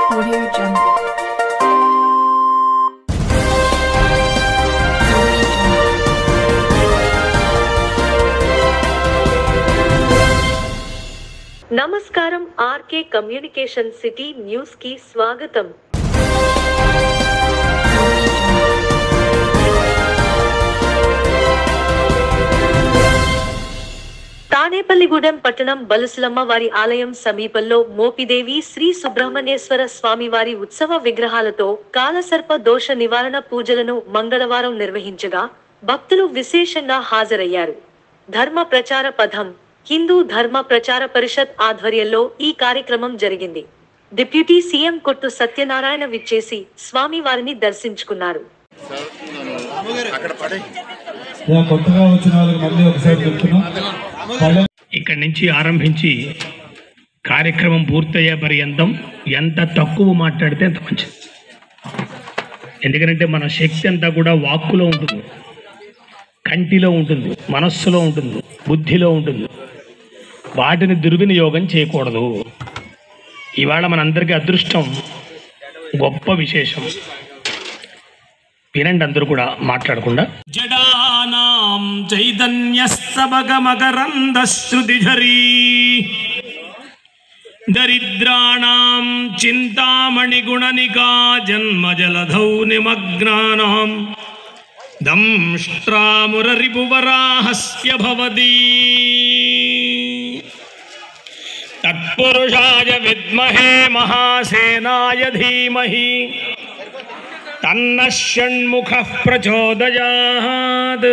Audio Jungle. Audio Jungle. నమస్కారం RK communication city news కి స్వాగతం తాడేపల్లిగూడెం పట్టణం బలుసులమ్మ వారి ఆలయం సమీపంలో మోపిదేవి శ్రీ సుబ్రహ్మణ్యేశ్వర స్వామి వారి ఉత్సవ విగ్రహాలతో కాలసర్ప దోష నివారణ పూజలను మంగళవారం నిర్వహించగా భక్తులు విశేషంగా హాజరయ్యారు ధర్మ ప్రచార పథం హిందూ ధర్మ ప్రచార పరిషత్ ఆధ్వర్యంలో ఈ కార్యక్రమం జరిగింది డిప్యూటీ సీఎం కొట్టు సత్యనారాయణ విచ్చేసి స్వామి వారిని దర్శించుకున్నారు అక్కడ పడే ఇలా కొత్తగా వచ్చిన వాళ్ళకి మళ్ళీ ఒకసారి చెప్తున్నాం పల్లె ఇక్కడి నుంచి ఆరంభించి కార్యక్రమం పూర్తయ్యే పర్యంతం ఎంత తక్కువ మాట్లాడితే అంత మంచిది ఎందుకంటే మన శక్తి అంతా కూడా వాక్కులో ఉంటుంది కంటిలో ఉంటుంది మనస్సులో ఉంటుంది బుద్ధిలో ఉంటుంది వాటిని దుర్వినియోగం చేయకూడదు ఇవాళ మనందరికీ అదృష్టం గొప్ప విశేషం వినండి అందరూ కూడా మాట్లాడకుండా జడానాం చైతన్యస్తబగమకరందశ్రుతిఝరీ దరిద్రాణాం చింతామణిగుణనికా జన్మజలధౌ నిమగ్నానాం దంష్ట్రామురరిపువరాహస్య భవతి తత్పురుషాయ విద్మహే మహాసేనాయ ధీమహి తన్న షణ్ముఖ ప్రచోదయాత్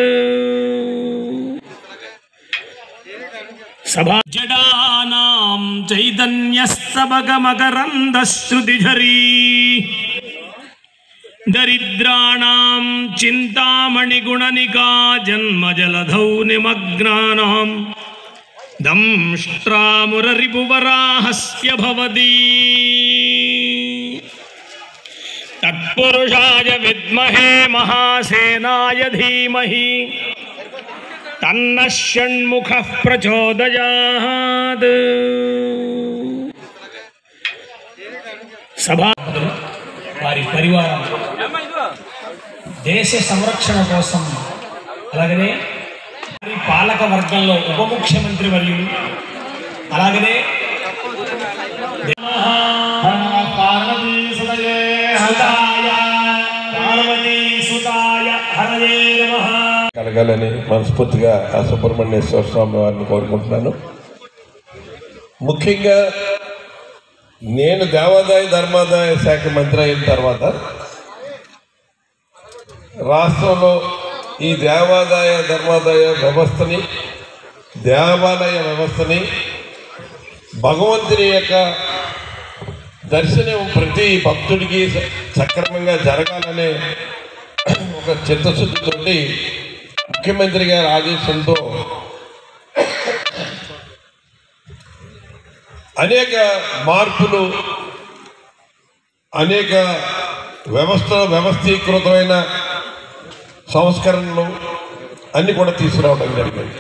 సభా జడానాం చైతన్యస్తబగమకరందశ్రుతిఝరీ దరిద్రాణాం చింతామణిగుణనికా జన్మజలధౌ నిమగ్నానాం దంష్ట్రామురరిపువరాహస్య భవతి తత్పురుషాయ విద్మహే మహాసేనాయ ధీమహి తన్న షణ్ముఖ ప్రచోదయాత్ సభా వారి పరివారం దేశ సంరక్షణ కోసం అలాగనే వారి పాలక వర్గంలో ఉప ముఖ్యమంత్రి వర్యులు అలాగనే సుతాయ పార్వతీ సుతాయ హరయే నమః కలగాలని మనస్ఫూర్తిగా ఆ సుబ్రహ్మణ్యేశ్వర స్వామి వారిని కోరుకుంటున్నాను ముఖ్యంగా నేను దేవాదాయ ధర్మాదాయ శాఖ మంత్రి అయిన తర్వాత రాష్ట్రంలో ఈ దేవాదాయ ధర్మాదాయ వ్యవస్థని దేవాలయ వ్యవస్థని భగవంతుని యొక్క దర్శనం ప్రతి భక్తుడికి స- సక్రమంగా జరగాలనే ఒక చిత్తశుద్ధితోటి ముఖ్యమంత్రి గారి ఆదేశంతో అనేక మార్పులు అనేక వ్యవస్థ వ్యవస్థీకృతమైన సంస్కరణలు అన్ని కూడా తీసుకురావడం జరిగింది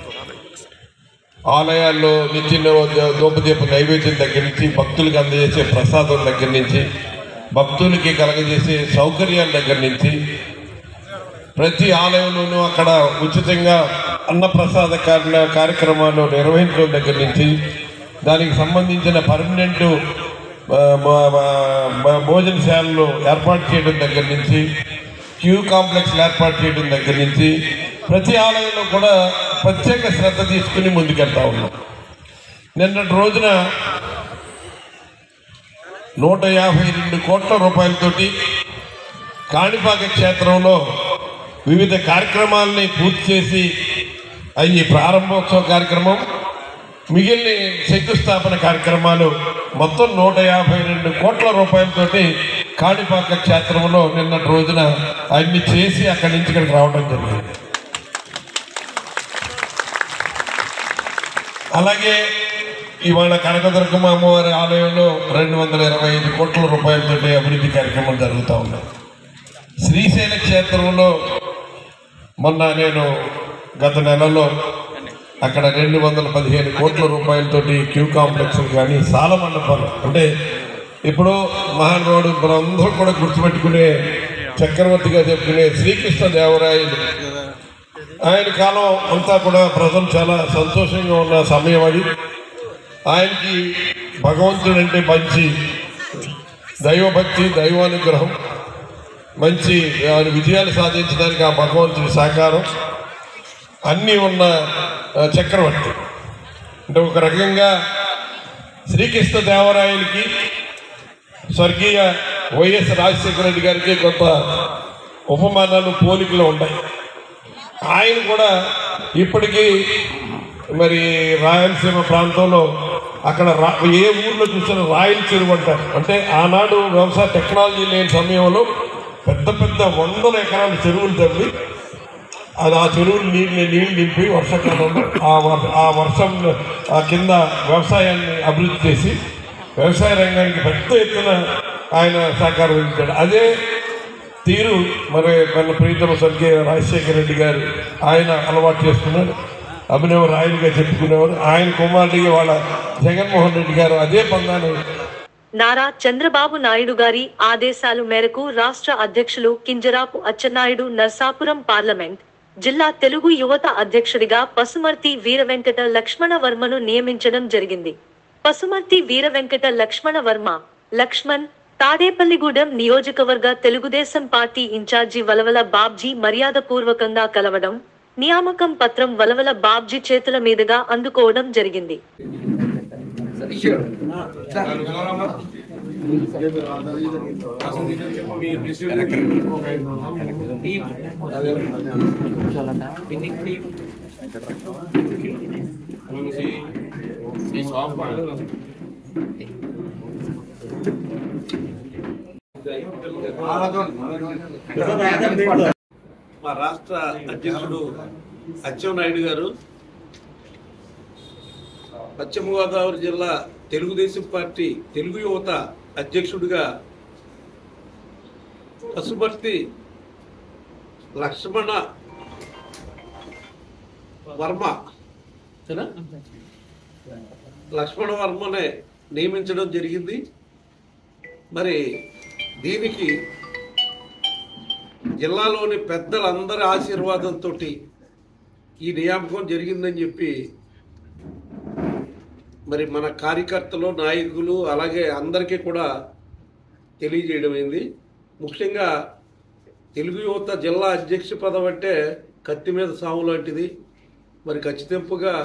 ఆలయాల్లో నిత్య దోపదీప నైవేద్యం దగ్గర నుంచి భక్తులకు అందజేసే ప్రసాదం దగ్గర నుంచి భక్తులకి కలగజేసే సౌకర్యాల దగ్గర నుంచి ప్రతి ఆలయంలోనూ అక్కడ ఉచితంగా అన్నప్రసాద కార్య కార్యక్రమాలు నిర్వహించడం దగ్గర నుంచి దానికి సంబంధించిన పర్మనెంట్ ఆ, మా- మా- మా భోజనశాలలు ఏర్పాటు చేయడం దగ్గర నుంచి క్యూ కాంప్లెక్స్లు ఏర్పాటు చేయడం దగ్గర నుంచి ప్రతి ఆలయంలో కూడా ప్రత్యేక శ్రద్ధ తీసుకుని ముందుకెళ్తా ఉన్నాం నిన్నటి రోజున నూట యాభై రెండు కోట్ల రూపాయలతోటి కాణిపాక క్షేత్రంలో వివిధ కార్యక్రమాలని పూర్తి చేసి అవి ప్రారంభోత్సవ కార్యక్రమం మిగిలిన శంకుస్థాపన కార్యక్రమాలు మొత్తం నూట యాభై రెండు కోట్ల రూపాయలతోటి కాణిపాక క్షేత్రంలో నిన్నటి రోజున అన్ని చేసి అక్కడి నుంచి ఇక్కడికి రావడం జరిగింది అలాగే ఇవాళ కనకదుర్గమ్మ అమ్మవారి ఆలయంలో రెండు వందల ఇరవై ఐదు కోట్ల రూపాయలతోటి అభివృద్ధి కార్యక్రమాలు జరుగుతూ ఉన్నాయి శ్రీశైల క్షేత్రంలో మొన్న నేను గత నెలలో అక్కడ రెండు వందల పదిహేను కోట్ల రూపాయలతోటి క్యూ కాంప్లెక్స్ కానీ సాల మండపాలు అంటే ఇప్పుడు మహానుభావుడు మనందరం కూడా గుర్తుపెట్టుకునే చక్రవర్తిగా చెప్పుకునే శ్రీకృష్ణ దేవరాయలు ఆయన కాలం అంతా కూడా ప్రజలు చాలా సంతోషంగా ఉన్న సమయం అది ఆయనకి భగవంతుడు అంటే మంచి దైవభక్తి దైవానుగ్రహం మంచి ఆయన విజయాలు సాధించడానికి ఆ భగవంతుడి సహకారం అన్నీ ఉన్న ఆ, చక్రవర్తి అంటే ఒక రకంగా శ్రీకృష్ణ దేవరాయలకి స్వర్గీయ వైఎస్ రాజశేఖర రెడ్డి గారికి కొంత ఉపమానాలు పోలికలు ఉన్నాయి ఆయన కూడా ఇప్పటికీ మరి రాయలసీమ ప్రాంతంలో అక్కడ రా ఏ ఊర్లో చూసినా రాయల చెరువు అంటారు అంటే ఆనాడు వ్యవసాయ టెక్నాలజీ లేని సమయంలో పెద్ద పెద్ద వందల ఎకరాల చెరువులు తవ్వి అది ఆ చెరువులు నీళ్ళు నీళ్ళు నింపి వర్షాకాలంలో ఆ వర్ ఆ వర్షం ఆ కింద వ్యవసాయాన్ని అభివృద్ధి చేసి వ్యవసాయ రంగానికి పెద్ద ఎత్తున ఆయన సహకారం ఇచ్చాడు అదే తీరు మరి మన ప్రీతమ స్వర్గీయ రాజశేఖర రెడ్డి గారు ఆయన అలవాటు చేసుకున్నారు అభినవ రాయలుగా చెప్పుకునేవారు ఆయన కుమారుడికి వాళ్ళ జగన్మోహన్ రెడ్డి గారు అదే పందాన్ని నారా చంద్రబాబు నాయుడు గారి ఆదేశాల మేరకు రాష్ట్ర అధ్యక్షులు కింజరాపు అచ్చెన్నాయుడు నర్సాపురం పార్లమెంట్ జిల్లా తెలుగు యువత అధ్యక్షుడిగా పసుమర్తి వీరవెంకట లక్ష్మణ వర్మను నియమించడం జరిగింది పసుమర్తి వీరవెంకట లక్ష్మణ వర్మ లక్ష్మణ్ తాడేపల్లిగూడెం నియోజకవర్గ తెలుగుదేశం పార్టీ ఇన్ఛార్జి వలవల బాబ్జీ మర్యాదపూర్వకంగా కలవడం నియామకం పత్రం వలవల బాబ్జీ చేతుల మీదుగా అందుకోవడం జరిగింది మా రాష్ట్ర అధ్యక్షుడు అచ్చెన్నాయుడు గారు పశ్చిమ గోదావరి జిల్లా తెలుగుదేశం పార్టీ తెలుగు యువత అధ్యక్షుడిగా పశుపర్తి లక్ష్మణ వర్మ ఏనా? లక్ష్మణ వర్మనే నియమించడం జరిగింది మరి దీనికి జిల్లాలోని పెద్దలందరి ఆశీర్వాదంతో ఈ నియామకం జరిగిందని చెప్పి మరి మన కార్యకర్తలు నాయకులు అలాగే అందరికీ కూడా తెలియజేయడమైంది ముఖ్యంగా తెలుగు యువత జిల్లా అధ్యక్ష పదం అంటే కత్తి మీద సాము లాంటిది మరి ఖచ్చితంపుగా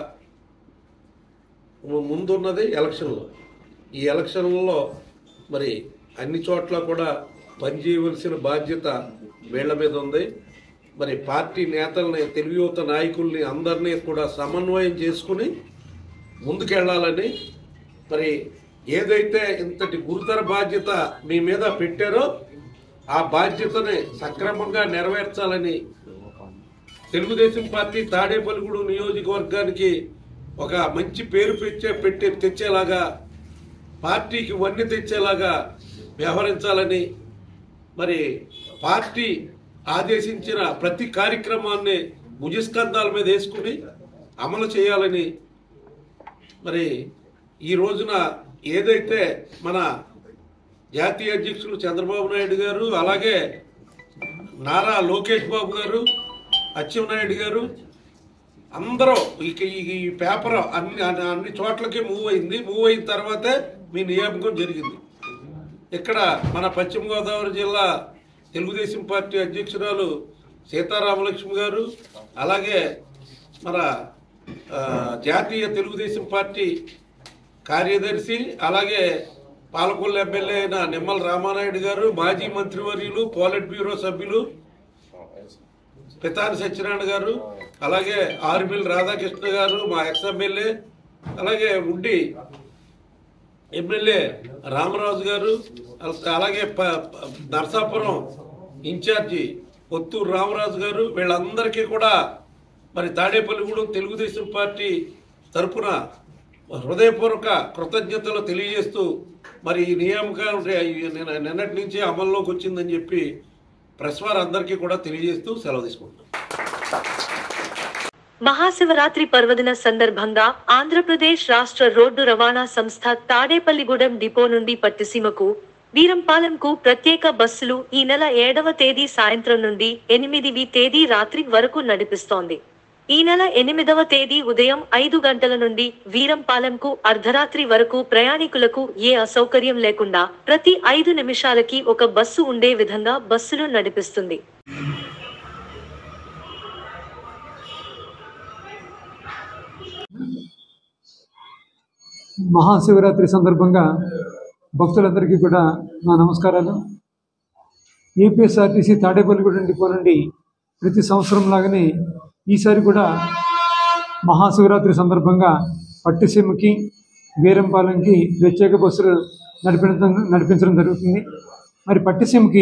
ము- ముందున్నది ఎలక్షన్లు ఈ ఎలక్షన్లలో మరి అన్ని చోట్ల కూడా పనిచేయవలసిన బాధ్యత వీళ్ళ మీద ఉంది మరి పార్టీ నేతల్ని తెలుగు యువత నాయకుల్ని అందరినీ కూడా సమన్వయం చేసుకుని ముందుకెళ్లాలని మరి ఏదైతే ఇంతటి గురుతర బాధ్యత మీ మీద పెట్టారో ఆ బాధ్యతని సక్రమంగా నెరవేర్చాలని తెలుగుదేశం పార్టీ తాడేపల్లిగూడు నియోజకవర్గానికి ఒక మంచి పేరు పెట్టే పెట్టే తెచ్చేలాగా పార్టీకి వన్నె తెచ్చేలాగా వ్యవహరించాలని మరి పార్టీ ఆదేశించిన ప్రతి కార్యక్రమాన్ని భుజస్కంధాల మీద వేసుకుని అమలు చేయాలని మరి ఈ రోజున ఏదైతే మన జాతీయ అధ్యక్షులు చంద్రబాబు నాయుడు గారు అలాగే నారా లోకేష్ బాబు గారు అచ్చెన్నాయుడు గారు అందరూ ఇక ఈ ఈ పేపర్ అన్ని అన్ని అన్ని చోట్లకి మూవ్ అయింది మూవ్ అయిన తర్వాతే మీ నియామకం జరిగింది ఇక్కడ మన పశ్చిమ గోదావరి జిల్లా తెలుగుదేశం పార్టీ అధ్యక్షురాలు సీతారామలక్ష్మి గారు అలాగే మన ఆ, జాతీయ తెలుగుదేశం పార్టీ కార్యదర్శి అలాగే పాలకొల్లు ఎమ్మెల్యే అయిన నిమ్మల రామానాయుడు గారు మాజీ మంత్రివర్యులు పోలిట్ బ్యూరో సభ్యులు పితాని సత్యనారాయణ గారు అలాగే ఆర్మిల్ రాధాకృష్ణ గారు మా ఎక్స్ ఎమ్మెల్యే అలాగే ఉండి ఎమ్మెల్యే రామరాజు గారు అల- అలాగే ప- ప- నరసాపురం ఇన్ఛార్జి పొత్తూరు రామరాజు గారు వీళ్ళందరికీ కూడా మరి తాడేపల్లిగూడెం తెలుగుదేశం పార్టీ తరపున హృదయపూర్వక కృతజ్ఞతలు తెలియజేస్తూ మరి ఈ నియామకం రే- నిన్న- నిన్నటి నుంచి అమల్లోకి వచ్చిందని చెప్పి ప్రెస్ వారందరికీ కూడా తెలియజేస్తూ సెలవు తీసుకుంటున్నాం మహాశివరాత్రి పర్వదిన సందర్భంగా ఆంధ్రప్రదేశ్ రాష్ట్ర రోడ్డు రవాణా సంస్థ తాడేపల్లిగూడెం డిపో నుండి పట్టిసీమకు వీరంపాలెంకు ప్రత్యేక బస్సులు ఈ నెల ఏడవ తేదీ సాయంత్రం నుండి ఎనిమిదివి తేదీ రాత్రి వరకు నడిపిస్తోంది ఈ నెల ఎనిమిదవ తేదీ ఉదయం ఐదు గంటల నుండి వీరంపాలెంకు అర్ధరాత్రి వరకు ప్రయాణికులకు ఏ అసౌకర్యం లేకుండా ప్రతి ఐదు నిమిషాలకి ఒక బస్సు ఉండే విధంగా బస్సులు నడిపిస్తుంది మహాశివరాత్రి సందర్భంగా భక్తులందరికీ కూడా నా నమస్కారాలు ఏపీఎస్ఆర్టీసీ తాడేపల్లిగూడెం డిపో నుండి ప్రతి సంవత్సరం లాగానే ఈసారి కూడా మహాశివరాత్రి సందర్భంగా పట్టిసీమకి వీరంపాలెంకి ప్రత్యేక బస్సులు నడిపించడం నడిపించడం జరుగుతుంది మరి పట్టిసీమకి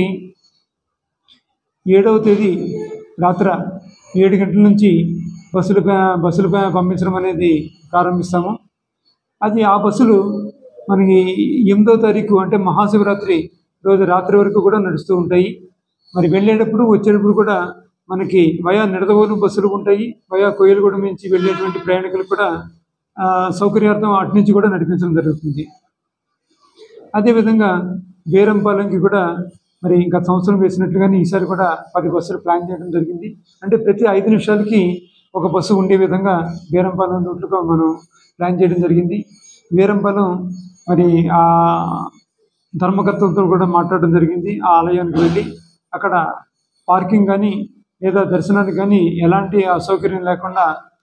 ఏడవ తేదీ రాత్ర ఏడు గంటల నుంచి బస్సులు ప- బస్సులు ప- పంపించడం అనేది ప్రారంభిస్తాము అది ఆ బస్సులు మనకి ఎనిమిదో తారీఖు అంటే మహాశివరాత్రి రోజు రాత్రి వరకు కూడా నడుస్తూ ఉంటాయి మరి వెళ్ళేటప్పుడు వచ్చేటప్పుడు కూడా మనకి వయా నిడదవోలు బస్సులు ఉంటాయి వయా కోయిలగూడెం నుంచి వెళ్ళేటువంటి ప్రయాణికులకు కూడా ఆ, సౌకర్యార్థం అటు నుంచి కూడా నడిపించడం జరుగుతుంది అదేవిధంగా బేరంపాలెంకి కూడా మరి గత సంవత్సరం వేసినట్లుగానే ఈసారి కూడా పది బస్సులు ప్లాన్ చేయడం జరిగింది అంటే ప్రతి ఐదు నిమిషాలకి ఒక బస్సు ఉండే విధంగా బేరంపాలెం రూట్లుగా మనం ప్లాన్ చేయడం జరిగింది బేరంపాలెం మరి ఆ ధర్మకర్తలతో కూడా మాట్లాడడం జరిగింది ఆ ఆలయానికి వెళ్ళి అక్కడ పార్కింగ్ కానీ లేదా దర్శనానికి కానీ ఎలాంటి అసౌకర్యం లేకుండా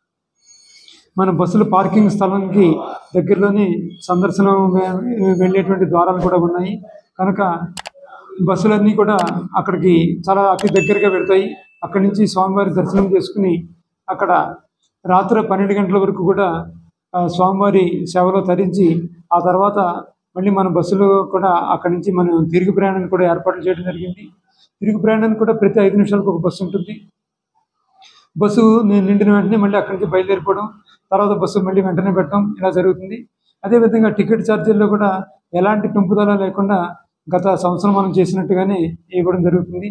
మన బస్సులు పార్కింగ్ స్థలానికి దగ్గరలోనే సందర్శనం వె- వెళ్ళేటువంటి ద్వారాలు కూడా ఉన్నాయి కనుక బస్సులన్నీ కూడా అక్కడికి చాలా అతి దగ్గరగా పెడతాయి అక్కడి నుంచి స్వామివారి దర్శనం చేసుకుని అక్కడ రాత్రి పన్నెండు గంటల వరకు కూడా ఆ, స్వామివారి సేవలో తరించి ఆ తర్వాత మళ్ళీ మన బస్సులు కూడా అక్కడి నుంచి మనం తిరుగు ప్రయాణానికి కూడా ఏర్పాట్లు చేయడం జరిగింది తిరుగు ప్రయాణానికి కూడా ప్రతి ఐదు నిమిషాలకు ఒక బస్సు ఉంటుంది బస్సు ని- నిండిన వెంటనే మళ్ళీ అక్కడి నుంచి బయలుదేరిపోవడం తర్వాత బస్సు మళ్ళీ వెంటనే పెట్టడం ఇలా జరుగుతుంది అదేవిధంగా టికెట్ ఛార్జీల్లో కూడా ఎలాంటి పెంపుదల లేకుండా గత సంవత్సరం మనం చేసినట్టుగానే ఇవ్వడం జరుగుతుంది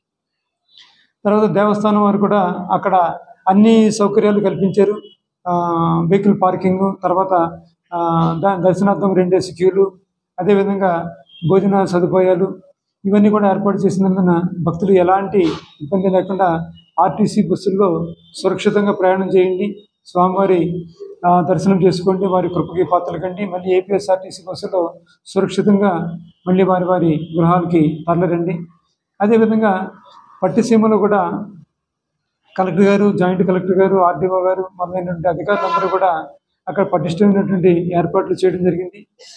తర్వాత దేవస్థానం వారు కూడా అక్కడ అన్ని సౌకర్యాలు కల్పించారు ఆ, వెహికల్ పార్కింగ్ తర్వాత ఆ, దా- దర్శనార్థం రెండేసి క్యూలు అదేవిధంగా భోజన సదుపాయాలు ఇవన్నీ కూడా ఏర్పాటు చేసినందున భక్తులు ఎలాంటి ఇబ్బంది లేకుండా ఆర్టీసీ బస్సుల్లో సురక్షితంగా ప్రయాణం చేయండి స్వామివారి ఆ, దర్శనం చేసుకోండి వారి కృపకి పాత్రలు కండి మళ్ళీ ఏపీఎస్ఆర్టీసీ బస్సులో సురక్షితంగా మళ్ళీ వారి వారి గృహాలకి తరలిరండి అదేవిధంగా పట్టిసీమలో కూడా కలెక్టర్ గారు జాయింట్ కలెక్టర్ గారు ఆర్డీఓ గారు మొదలైనటువంటి అధికారులందరూ కూడా అక్కడ పటిష్టమైనటువంటి ఏర్పాట్లు చేయడం జరిగింది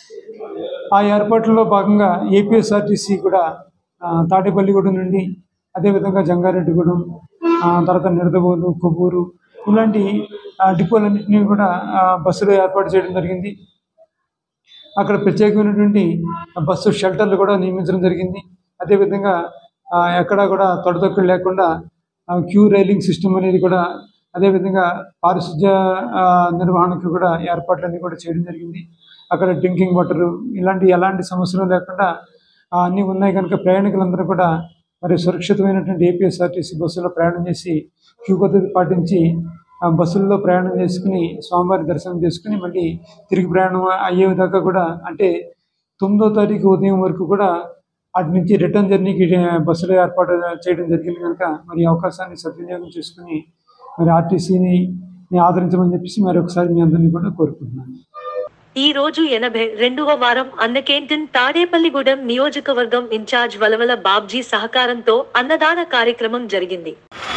ఆ ఏర్పాట్లలో భాగంగా ఏపీఎస్ఆర్టీసీ కూడా ఆ, తాడేపల్లిగూడెం నుండి అదేవిధంగా జంగారెడ్డిగూడెం ఆ, తర్వాత నిడదవోలు కొవ్వూరు ఇలాంటి ఆ, డిపోలన్నింటినీ కూడా ఆ, బస్సులు ఏర్పాటు చేయడం జరిగింది అక్కడ ప్రత్యేకమైనటువంటి బస్సు షెల్టర్లు కూడా నియమించడం జరిగింది అదేవిధంగా ఆ, ఎక్కడా కూడా తొడతొక్కులు లేకుండా ఆ, క్యూ రైలింగ్ సిస్టమ్ అనేది కూడా అదేవిధంగా పారిశుద్ధ్య ఆ, నిర్వహణకు కూడా ఏర్పాట్లన్నీ కూడా చేయడం జరిగింది అక్కడ డ్రింకింగ్ వాటర్ ఇలాంటి ఎలాంటి సమస్యలు లేకుండా ఆ, అన్నీ ఉన్నాయి కనుక ప్రయాణికులందరూ కూడా మరి సురక్షితమైనటువంటి ఏపీఎస్ఆర్టీసీ బస్సులో ప్రయాణం చేసి క్యూ పద్ధతి పాటించి ఆ బస్సుల్లో ప్రయాణం చేసుకుని స్వామివారి దర్శనం చేసుకుని మళ్ళీ తిరిగి ప్రయాణం అయ్యే దాకా కూడా అంటే తొమ్మిదో తారీఖు ఉదయం వరకు కూడా అటు నుంచి రిటర్న్ జర్నీకి బస్సులు ఏర్పాటు చేయడం జరిగింది కనుక మరి ఈ అవకాశాన్ని సద్వినియోగం చేసుకుని మరి ఆర్టీసీని ఆదరించమని చెప్పేసి మరి ఒకసారి మీ అందరినీ కూడా కోరుకుంటున్నాను ఈ రోజు ఎనభై రెండవ వారం అన్నకేంటన్ తాడేపల్లిగూడెం నియోజకవర్గం ఇన్ఛార్జ్ వలవల బాబ్జీ సహకారంతో అన్నదాన కార్యక్రమం జరిగింది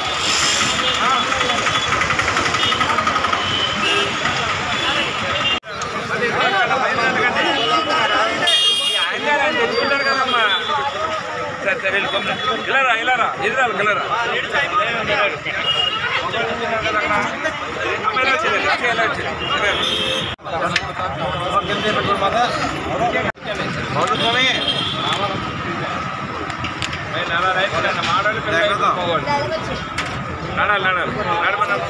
ఇలారా ఇలారా ఎదురాలి కలరా అమ్మాయిలా వచ్చింది అమ్మాయిలా వచ్చింది మాడాలి నడాలి నడాలి నడమన్నా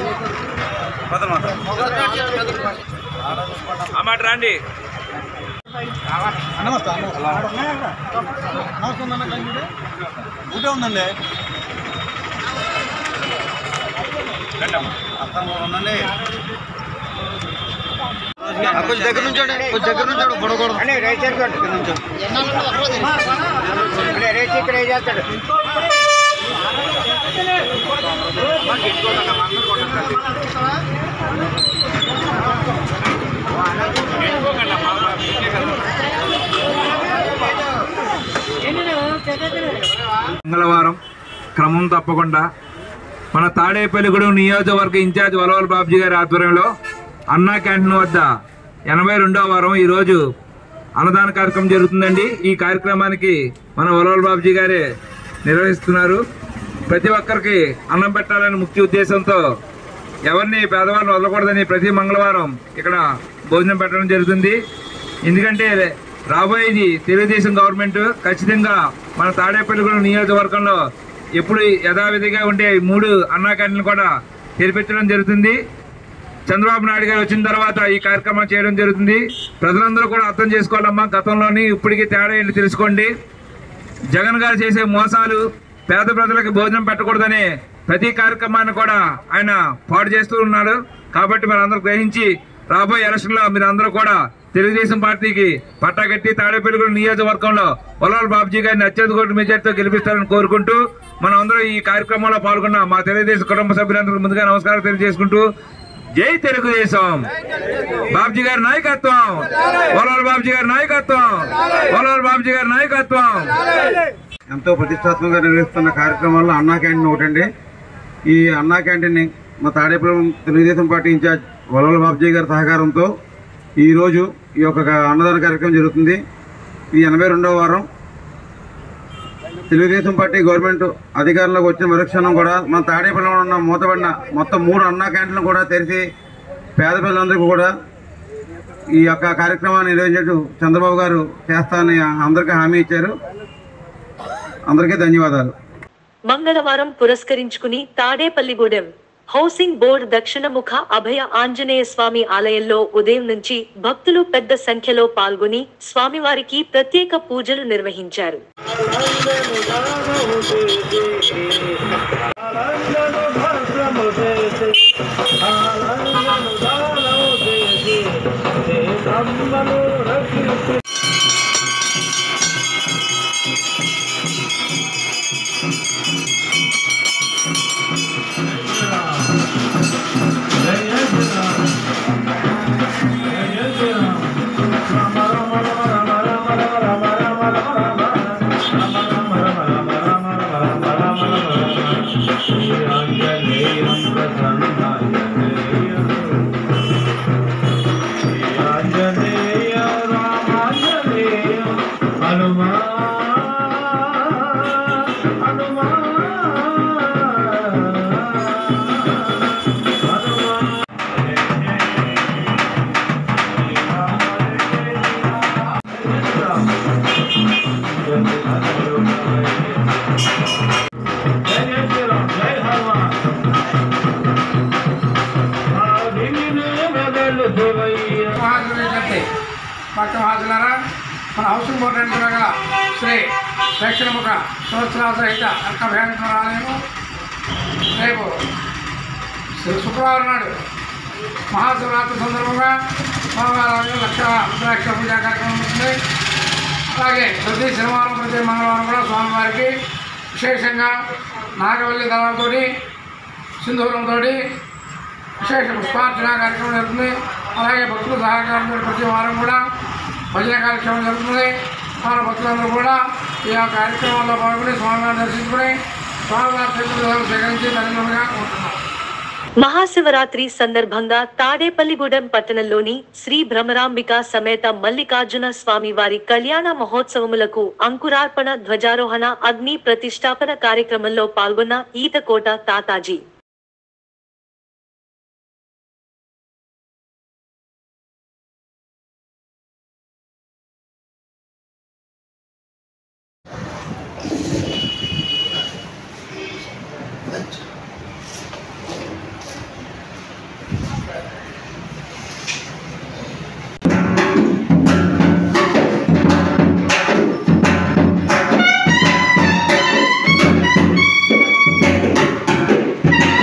అమ్మాట రండి ఉంటే ఉందండి కొంచెం దగ్గర నుంచోండి కొంచెం దగ్గర నుంచోండి పడకూడదు ఇక్కడ ఏం చేస్తాడు మంగళవారం క్రమం తప్పకుండా మన తాడేపల్లిగూడెం నియోజకవర్గ ఇన్ఛార్జ్ వలవల్ బాబుజీ గారి ఆధ్వర్యంలో అన్నా క్యాంటీన్ వద్ద ఎనభై రెండవ వారం ఈరోజు అన్నదాన కార్యక్రమం జరుగుతుందండి ఈ కార్యక్రమానికి మన వలవల్ బాబుజీ గారే నిర్వహిస్తున్నారు ప్రతి ఒక్కరికి అన్నం పెట్టాలని ముఖ్య ఉద్దేశంతో ఎవరిని పేదవాళ్ళని వదలకూడదని ప్రతి మంగళవారం ఇక్కడ భోజనం పెట్టడం జరుగుతుంది ఎందుకంటే రాబోయేది తెలుగుదేశం గవర్నమెంట్ ఖచ్చితంగా మన తాడేపల్లిగూడెం నియోజకవర్గంలో ఎప్పుడు యథావిధిగా ఉండే ఈ మూడు అన్నా క్యాంటీన్లు కూడా తెరిపించడం జరుగుతుంది చంద్రబాబు నాయుడు గారు వచ్చిన తర్వాత ఈ కార్యక్రమం చేయడం జరుగుతుంది ప్రజలందరూ కూడా అర్థం చేసుకోవాలమ్మా గతంలోని ఇప్పటికీ తేడా ఏంటి తెలుసుకోండి జగన్ గారు చేసే మోసాలు పేద ప్రజలకు భోజనం పెట్టకూడదనే ప్రతి కార్యక్రమాన్ని కూడా ఆయన పాడు చేస్తూ ఉన్నాడు కాబట్టి మీరు అందరూ గ్రహించి రాబోయే ఎలక్షన్ లో మీరు అందరూ కూడా తెలుగుదేశం పార్టీకి పట్టాగట్టి తాడేపల్లిగూడ నియోజకవర్గంలో వలవల్ బాబుజీ గారిని అత్యధిక ఓటు మెజార్టీతో గెలిపిస్తారని కోరుకుంటూ మనం అందరూ ఈ కార్యక్రమంలో పాల్గొన్న మా తెలుగుదేశం కుటుంబ సభ్యులందరికీ ముందుగా నమస్కారం తెలియజేసుకుంటూ జై తెలుగుదేశం బాబుజీ గారి నాయకత్వం వలవల్ బాబుజీ గారి నాయకత్వం వలవల్ బాబుజీ గారి నాయకత్వం ఎంతో ప్రతిష్టాత్మకంగా నిర్వహిస్తున్న కార్యక్రమాల్లో అన్నా క్యాంటీన్ ఒకటండి ఈ అన్నా క్యాంటీన్ మా తాడేపురం తెలుగుదేశం పార్టీ ఇన్ఛార్జ్ వలవల బాబ్జీ గారి సహకారంతో ఈరోజు ఈ యొక్క అన్నదాన కార్యక్రమం జరుగుతుంది ఈ ఎనభై రెండవ వారం తెలుగుదేశం పార్టీ గవర్నమెంట్ అధికారంలోకి వచ్చిన మరుక్షణం కూడా మన తాడేపల్లిలో ఉన్న మూతబడిన మొత్తం మూడు అన్నా క్యాంటీన్లు కూడా తెరిచి పేద పిల్లలందరికీ కూడా ఈ యొక్క కార్యక్రమాన్ని నిర్వహించేట్టు చంద్రబాబు గారు చేస్తానని అందరికీ హామీ ఇచ్చారు అందరికీ ధన్యవాదాలు మంగళవారం పురస్కరించుకుని తాడేపల్లిగూడెం హౌసింగ్ బోర్డు దక్షిణముఖ అభయ ఆంజనేయ స్వామి ఆలయంలో ఉదయం నుంచి భక్తులు పెద్ద సంఖ్యలో పాల్గొని స్వామివారికి ప్రత్యేక పూజలు నిర్వహించారు పట్టవాసులారా మన హౌసింగ్ బోర్డు అంటుగా శ్రీ దక్షిణముఖ సంవత్సరాల సహిత అక్క భేంకర ఆలయము రేపు శు- శుక్రవారం నాడు మహాశివరాత్రి సందర్భంగా స్వామివారి లక్ష రుద్రాక్ష పూజా కార్యక్రమం ఉంటుంది అలాగే ప్రతి శనివారం ప్రతి మంగళవారం కూడా స్వామివారికి విశేషంగా నాగవల్లి దళాలతోటి సింధూరంతో విశేష పుష్పార్చన కార్యక్రమం జరుగుతుంది అలాగే భక్తుల సహకారంతో ప్రతి వారం కూడా భజన కార్యక్రమం జరుగుతుంది మన భక్తులందరూ కూడా ఈ యొక్క కార్యక్రమంలో పాల్గొని స్వామివారిని దర్శించుకుని స్వామివారి తీర్థాలు సేకరించి తల్లిదండ్రులుగా ఉంటున్నాం మహాశివరాత్రి సందర్భంగా తాడేపల్లిగూడెం పట్టణంలోని శ్రీ భ్రమరాంబిక సమేత మల్లికార్జున స్వామి వారి కళ్యాణ మహోత్సవములకు అంకురార్పణ ధ్వజారోహణ అగ్ని ప్రతిష్టాపన కార్యక్రమంలో పాల్గొన్న ఈతకోట తాతాజీ Thank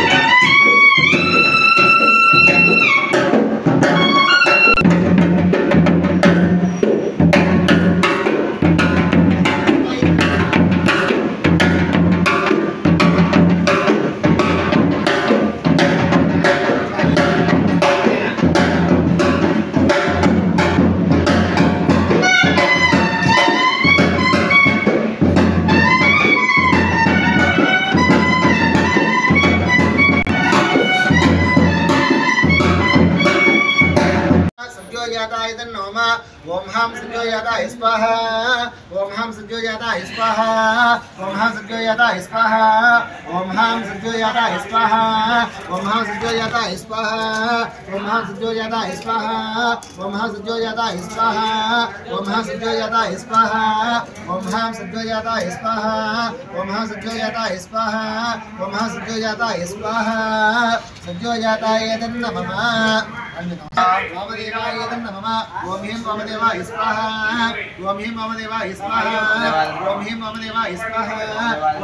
हां सद्योजाताय स्वाहा ॐ हां सद्योजाताय स्वाहा ॐ हां सद्योजाताय स्वाहा ॐ हां सद्योजाताय स्वाहा ॐ हां सद्योजाताय स्वाहा ॐ हां सद्योजाताय स्वाहा ॐ हां सद्योजाताय स्वाहा ॐ हां सद्योजाताय स्वाहा ॐ हां सद्योजाताय स्वाहा ॐ हां सद्योजाताय स्वाहा ॐ हां सद्योजाताय स्वाहा सद्योजाताय नमः वामदेवाय नमः ॐ ह्रीं वामदेवाय स्वाहा ॐ ह्रीं वामदेवाय स्वाहा ॐ ह्रीं वामदेवाय स्वाहा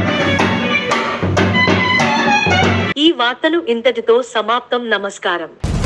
ఈ వార్తలు ఇంతటితో సమాప్తం నమస్కారం